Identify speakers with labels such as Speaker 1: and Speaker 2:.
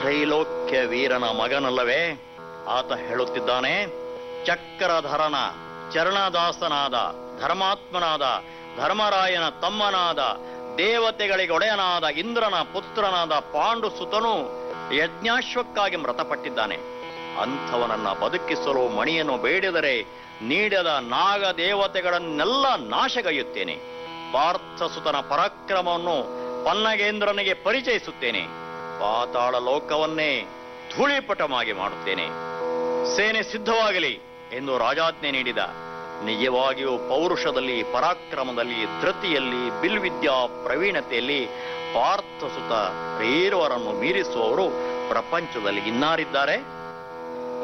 Speaker 1: ತ್ರೈಲೋಕ್ಯ ವೀರನ ಮಗನಲ್ಲವೇ ಆತ ಹೇಳುತ್ತಿದ್ದಾನೆ ಚಕ್ರಧರನ ಚರಣದಾಸನಾದ ಧರ್ಮಾತ್ಮನಾದ ಧರ್ಮರಾಯನ ತಮ್ಮನಾದ ದೇವತೆಗಳಿಗೆ ಒಡೆಯನಾದ ಇಂದ್ರನ ಪುತ್ರನಾದ ಪಾಂಡು ಸುತನು ಯಜ್ಞಾಶ್ವಕ್ಕಾಗಿ ಮೃತಪಟ್ಟಿದ್ದಾನೆ ಅಂಥವನನ್ನ ಬದುಕಿಸಲು ಮಣಿಯನ್ನು ಬೇಡಿದರೆ ನೀಡದ ನಾಗ ದೇವತೆಗಳನ್ನೆಲ್ಲ ನಾಶಗೈಯುತ್ತೇನೆ ಪಾರ್ಥಸುತನ ಪರಾಕ್ರಮವನ್ನು ಪನ್ನಗೇಂದ್ರನಿಗೆ ಪರಿಚಯಿಸುತ್ತೇನೆ ಪಾತಾಳ ಲೋಕವನ್ನೇ ಧೂಳಿಪಟಮಾಗಿ ಮಾಡುತ್ತೇನೆ ಸೇನೆ ಸಿದ್ಧವಾಗಲಿ ಎಂದು ರಾಜಾಜ್ಞೆ ನೀಡಿದ ನಿಜವಾಗಿಯೂ ಪೌರುಷದಲ್ಲಿ ಪರಾಕ್ರಮದಲ್ಲಿ ಧೃತಿಯಲ್ಲಿ ಬಿಲ್ವಿದ್ಯಾ ಪ್ರವೀಣತೆಯಲ್ಲಿ ಪಾರ್ಥಸುತ ಬೇರೆಯವರನ್ನು ಮೀರಿಸುವವರು ಪ್ರಪಂಚದಲ್ಲಿ ಇನ್ನಾರಿದ್ದಾರೆ